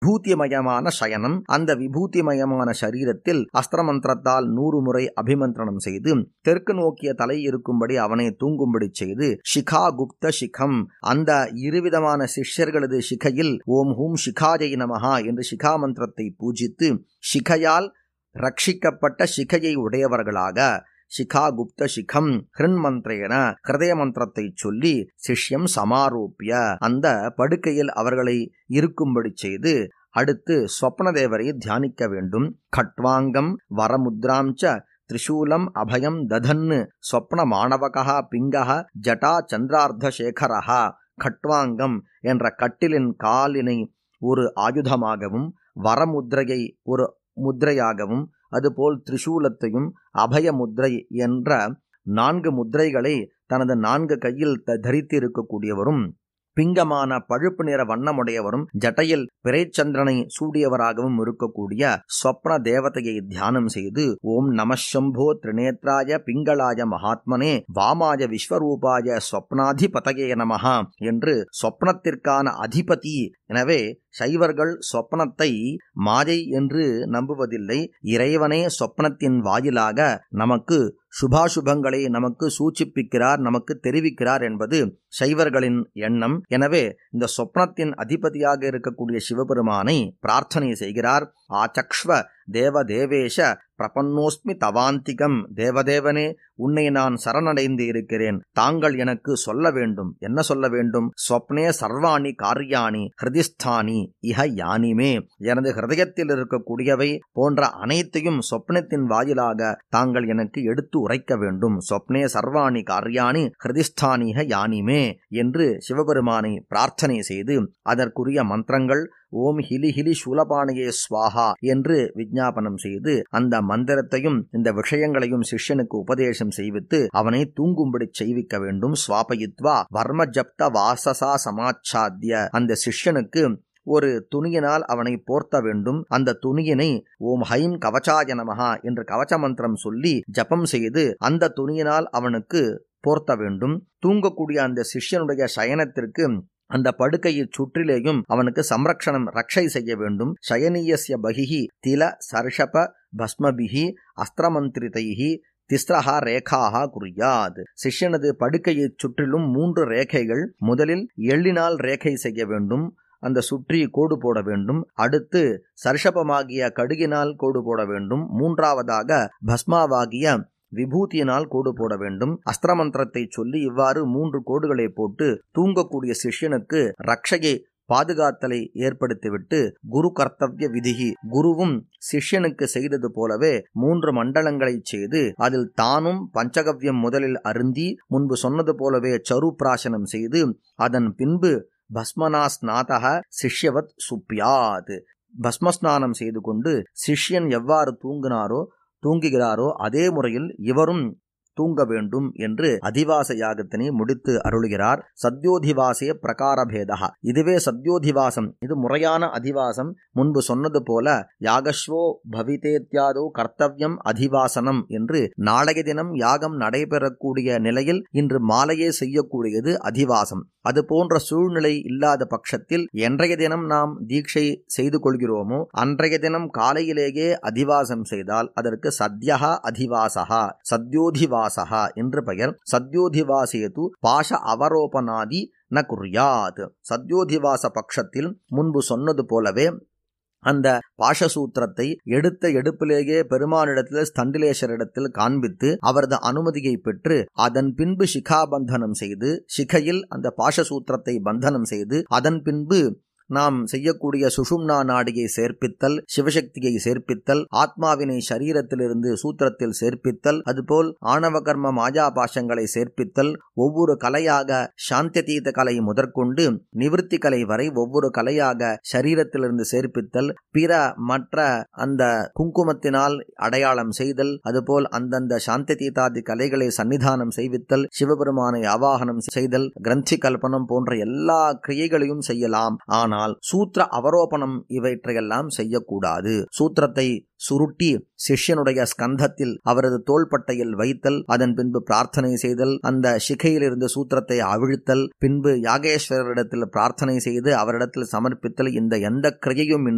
விபூதிமயமான சயனம் அந்த விபூதிமயமான சரீரத்தில் அஸ்திரமந்திரத்தால் நூறு முறை அபிமந்திரணம் செய்து தெற்கு நோக்கிய தலை இருக்கும்படி அவனை தூங்கும்படி செய்து சிகா குப்த சிகம் அந்த இருவிதமான சிஷ்யர்களது சிகையில் ஓம் ஹூம் சிகாஜை நமஹா என்று சிகா மந்திரத்தை பூஜித்து சிகையால் ரட்சிக்கப்பட்ட சிகையை உடையவர்களாக சிகா குப்த சிகம் ஹிருண்மந்திரேன ஹிருதய மந்திரத்தை சொல்லி சிஷ்யம் சமாரூபிய அந்த படுக்கையில் அவர்களை இருக்கும்படி செய்து அடுத்து ஸ்வப்னதேவரை தியானிக்க வேண்டும் கட்வாங்கம் வரமுத்ராம்ச திரிசூலம் அபயம் ததன்னு ஸ்வப்ன மாணவகா பிங்கக ஜட்டா சந்திரார்த்தசேகரஹா கட்வாங்கம் என்ற கட்டிலின் காலினை ஒரு ஆயுதமாகவும் வரமுத்ரையை ஒரு முத்ரையாகவும் அதுபோல் திரிசூலத்தையும் அபய முத்ரை என்ற நான்கு முத்ரைகளை தனது நான்கு கையில் தரித்து இருக்கக்கூடியவரும் பிங்கமான பழுப்பு நிற வண்ணமுடையவரும் ஜட்டையில் பிறைச்சந்திரனை சூடியவராகவும் இருக்கக்கூடிய ஸ்வப்ன தேவதையை தியானம் செய்து ஓம் நமசம்போ திரிநேத்ராய பிங்களாய மகாத்மனே வாமாய விஸ்வரூபாய ஸ்வப்னாதிபதயே நமஹா என்று சொப்னத்திற்கான அதிபதி எனவே சைவர்கள் சொப்னத்தை மாயை என்று நம்புவதில்லை இறைவனே சொப்னத்தின் வாயிலாக நமக்கு சுபாசுபங்களை நமக்கு சூச்சிப்பிக்கிறார் நமக்கு தெரிவிக்கிறார் என்பது சைவர்களின் எண்ணம் எனவே இந்த சொப்னத்தின் அதிபதியாக இருக்கக்கூடிய சிவபெருமானை பிரார்த்தனை செய்கிறார் ஆச்சக்ஷ்வ தேவதேவேஷ பிரபன்னோஸ்மி தவாந்திகம் தேவதேவனே உன்னை நான் சரணடைந்து இருக்கிறேன் தாங்கள் எனக்கு சொல்ல வேண்டும் என்ன சொல்ல வேண்டும் ஸ்வப்னே சர்வாணி காரியாணி ஹிருதிஸ்தானி இஹ யானிமே எனது ஹிருதயத்தில் இருக்கக்கூடியவை போன்ற அனைத்தையும் சொப்னத்தின் வாயிலாக தாங்கள் எனக்கு எடுத்து உரைக்க வேண்டும் சொப்னே சர்வாணி காரியாணி ஹிருதிஸ்தானிக யானிமே என்று சிவபெருமானை பிரார்த்தனை செய்து அதற்குரிய மந்திரங்கள் ஓம் ஹிலி ஹிலி சூலபானையே ஸ்வாஹா என்று விஜாபனம் செய்து அந்த மந்திரத்தையும் இந்த விஷயங்களையும் சிஷ்யனுக்கு உபதேசம் செய்வித்து அவனை தூங்கும்படி செய்விக்க வேண்டும் ஸ்வாபயித்வா வர்ம ஜப்த வாசசா சமாச்சாத்திய அந்த சிஷ்யனுக்கு ஒரு துணியினால் அவனை போர்த்த வேண்டும் அந்த துணியினை ஓம் ஹைம் கவச்சாய நமஹா என்று கவச்ச மந்திரம் சொல்லி ஜபம் செய்து அந்த துணியினால் அவனுக்கு போர்த்த வேண்டும் தூங்கக்கூடிய அந்த சிஷ்யனுடைய சயனத்திற்கு அந்த படுக்கையை சுற்றிலேயும் அவனுக்கு சம்ரக்ஷணம் ரக்ஷை செய்ய வேண்டும் சயனீயசிய பகிஹி தில சர்ஷப பஸ்மபிஹி அஸ்திரமந்திரிதைஹி திஸ்ரஹா ரேகாஹா குறியாது சிஷ்யனது படுக்கையைச் சுற்றிலும் மூன்று ரேகைகள் முதலில் எள்ளினால் ரேகை செய்ய வேண்டும் அந்த சுற்றி கோடு போட வேண்டும் அடுத்து சர்ஷபமாகிய கடுகினால் கோடு போட வேண்டும் மூன்றாவதாக பஸ்மாவாகிய விபூதியினால் கோடு போட வேண்டும் அஸ்திரமந்திரத்தை சொல்லி இவ்வாறு மூன்று கோடுகளை போட்டு தூங்கக்கூடிய சிஷ்யனுக்கு ரக்ஷையை பாதுகாத்தலை ஏற்படுத்திவிட்டு குரு கர்த்தவிய விதிகி குருவும் சிஷ்யனுக்கு செய்தது போலவே மூன்று மண்டலங்களை செய்து அதில் தானும் பஞ்சகவ்யம் முதலில் அருந்தி முன்பு சொன்னது போலவே சரு பிராசனம் செய்து அதன் பின்பு பஸ்மனாஸ்நாதக சிஷ்யவத் சுப்யாத் பஸ்மஸ்நானம் செய்து கொண்டு சிஷ்யன் எவ்வாறு தூங்கினாரோ தூங்குகிறாரோ அதே முறையில் இவரும் தூங்க வேண்டும் என்று அதிவாச யாகத்தினை முடித்து அருளுகிறார் சத்யோதிவாசே பிரகாரபேதா இதுவே சத்யோதிவாசம் இது முறையான அதிவாசம் முன்பு சொன்னது போல யாகஸ்வோ பவிதேத்யாதோ கர்த்தவியம் அதிவாசனம் என்று நாளைய தினம் யாகம் நடைபெறக்கூடிய நிலையில் இன்று மாலையே செய்யக்கூடியது அதிவாசம் அது போன்ற சூழ்நிலை இல்லாத பட்சத்தில் என்றைய தினம் நாம் தீட்சை செய்து கொள்கிறோமோ அன்றைய தினம் காலையிலேயே அதிவாசம் செய்தால் அதற்கு சத்யகா அதிவாசகா சத்யோதிவாசகா என்று பெயர் சத்யோதிவாசேது பாஷ அவரோபனாதி ந குறியாத் சத்யோதிவாச பட்சத்தில் முன்பு சொன்னது போலவே அந்த பாஷசூத்திரத்தை எடுத்த எடுப்பிலேயே பெருமானிடத்தில் ஸ்தண்டிலேஸ்வரிடத்தில் காண்பித்து அவரது அனுமதியை பெற்று அதன் பின்பு சிகாபந்தனம் செய்து சிகையில் அந்த பாஷசூத்திரத்தை பந்தனம் செய்து அதன் பின்பு நாம் செய்யக்கூடிய சுஷும்னா நாடியை சேர்ப்பித்தல் சிவசக்தியை சேர்ப்பித்தல் ஆத்மாவினை சரீரத்திலிருந்து சூத்திரத்தில் சேர்ப்பித்தல் அதுபோல் ஆணவ கர்ம மாஜா பாஷங்களை சேர்ப்பித்தல் ஒவ்வொரு கலையாக சாந்தியதீத கலை முதற்கொண்டு நிவிற்த்தி கலை வரை ஒவ்வொரு கலையாக சரீரத்திலிருந்து சேர்ப்பித்தல் பிற மற்ற அந்த குங்குமத்தினால் அடையாளம் செய்தல் அதுபோல் அந்தந்த சாந்தியதீதாதி கலைகளை சன்னிதானம் செய்வித்தல் சிவபெருமானை ஆவாகனம் செய்தல் கிரந்தி கல்பனம் போன்ற எல்லா கிரியைகளையும் செய்யலாம் ஆனால் ஆனால் சூத்திர அவரோபணம் இவற்றையெல்லாம் செய்யக்கூடாது சூத்திரத்தை சுருட்டி சிஷ்யனுடைய ஸ்கந்தத்தில் அவரது தோள்பட்டையில் வைத்தல் அதன் பின்பு பிரார்த்தனை செய்தல் அந்த சிகையிலிருந்து சூத்திரத்தை அவிழ்த்தல் பின்பு யாகேஸ்வரரிடத்தில் பிரார்த்தனை செய்து அவரிடத்தில் சமர்ப்பித்தல் இந்த எந்த கிரியையும்